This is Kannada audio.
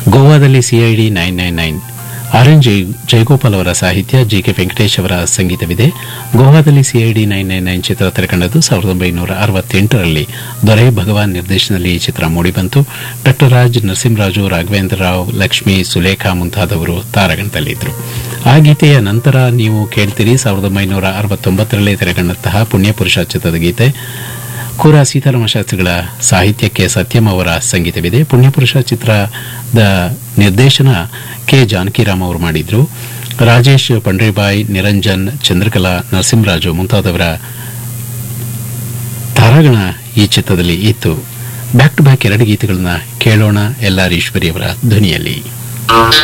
ಗೋವಾದಲ್ಲಿ CID nine nine nine R N Jai Jayagopal ಅವರ ಸಾಹಿತ್ಯ ಜಿ ಕೆ ವೆಂಕಟೇಶ್ ಅವರ ಸಂಗೀತವಿದೆ ಗೋವಾದಲ್ಲಿ ಸಿಐಡಿ ನೈನ್ ನೈನ್ ನೈನ್ ಚಿತ್ರ ತೆರೆಕಂಡದ್ದು ಸಾವಿರದ ಒಂಬೈನೂರ ಅರವತ್ತೆಂಟರಲ್ಲಿ ದೊರೆ ಭಗವಾನ್ ನಿರ್ದೇಶನದಲ್ಲಿ ಈ ಚಿತ್ರ ಮೂಡಿಬಂತು ಡಾಕ್ಟರ್ ರಾಜ್ ನರಸಿಂಹರಾಜು ರಾಘವೇಂದ್ರ ರಾವ್ ಲಕ್ಷ್ಮಿ ಸುಲೇಖಾ ಮುಂತಾದವರು ತಾರಗಣದಲ್ಲಿದ್ದರು ಆ ಗೀತೆಯ ನಂತರ ನೀವು ಕೇಳ್ತೀರಿ ಸಾವಿರದ ಒಂಬೈನೂರ ಅರವತ್ತೊಂಬತ್ತರಲ್ಲೇ ತೆರೆಕಂಡಂತಹ ಪುಣ್ಯಪುರುಷ ಚಿತ್ರದ ಗೀತೆ ಕೂರ ಸೀತಾರಾಮ ಶಾಸ್ತ್ರಿಗಳ ಸಾಹಿತ್ಯಕ್ಕೆ ಸತ್ಯಂ ಅವರ ಸಂಗೀತವಿದೆ ಪುಣ್ಯಪುರುಷ ಚಿತ್ರದ ನಿರ್ದೇಶನ ಕೆ ಜಾನಕಿರಾಮ್ ಅವರು ಮಾಡಿದ್ರು ರಾಜೇಶ್ ಪಂಡ್ರಿಬಾಯ್ ನಿರಂಜನ್ ಚಂದ್ರಕಲಾ ನರಸಿಂಹರಾಜು ಮುಂತಾದವರ ತಾರಾಗಣ ಈ ಚಿತ್ರದಲ್ಲಿ ಇತ್ತು ಬ್ಯಾಕ್ ಟು ಬ್ಯಾಕ್ ಎರಡು ಗೀತೆಗಳನ್ನ ಕೇಳೋಣ ಎಲ್ ಆರ್ ಈಶ್ವರಿ ಅವರ ಧ್ವನಿಯಲ್ಲಿ